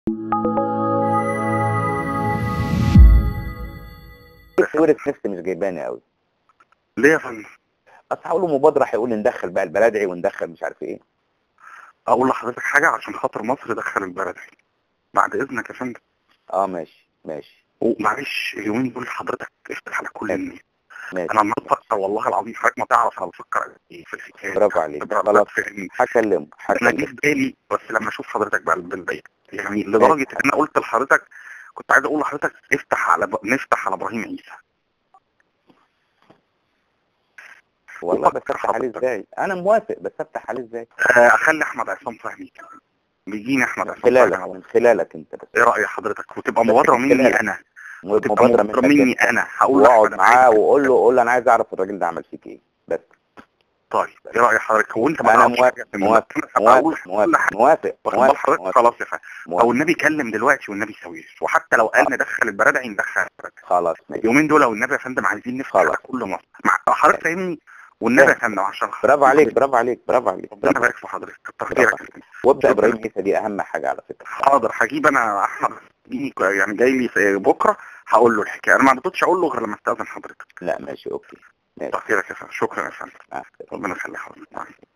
صورة نفسي مش جايباني قوي ليه يا فندم اصل هقول له مبادرة هيقول لي ندخل بقى البلدعي وندخل مش عارف ايه اقول لحضرتك حاجه عشان خاطر مصر دخل البلدعي بعد اذنك يا فندم اه ماشي ماشي ومعلش اليومين دول حضرتك افتح على كل الناس ماشي انا عمال افكر والله العظيم حضرتك ما تعرف انا بفكر قد ايه في الحكايه برافو عليك بقى- خلاص فاهمني هكلمه انا جه هكلمه في بالي بس لما اشوف حضرتك بقى بالبيت يعني لدرجه ان انا قلت لحضرتك كنت عايز اقول لحضرتك افتح على ب... نفتح على ابراهيم عيسى والله بس افتح عليه ازاي انا موافق بس افتح عليه ازاي آه، اخلي احمد عصام فهمي كمان بيجيني احمد عصام خلالك فهمي من خلالك انت بس ايه راي حضرتك وتبقى بس مبادره من مني خلالك. انا وتبقى مبادرة مبادره منك مني انت. انا هقول واقعد لأحمد معاه عايز- وقول له قول له انا عايز اعرف الراجل ده عمل فيك ايه بس طيب ايه راي حضرتك هو انت ما انا تعرفش موافق حاجة في الموضوع. موافق أنا هقول موافق كل موافق حاجة. موافق واخد بال موافق حضرتك موافق خلاص يا فندم او موافق النبي كلم دلوقتي والنبي يسويش وحتى لو قال ندخل البلدعي ندخل البلدعي خلاص ماشي اليومين دول لو النبي يا فندم عايزين نفتح خلاص. على كل مصر مع حضرتك فاهمني والنبي يا فندم عشان برافو عليك برافو عليك برافو عليك ربنا برافو يبارك في حضرتك كتر برافو خيرك يا عليك. فندم. وابدا شكراً. ابراهيم عيسى دي اهم حاجه على فكره حاضر هجيب انا احمد يجي- يعني جاي لي في بكره هقول له الحكايه انا ما رضيتش اقول له غير لما استاذن حضرتك لا ماشي اوكي ماشي كتر خيرك يا فندم شكرا يا فندم مع السلامة. ربنا يخلي حضرتك معايا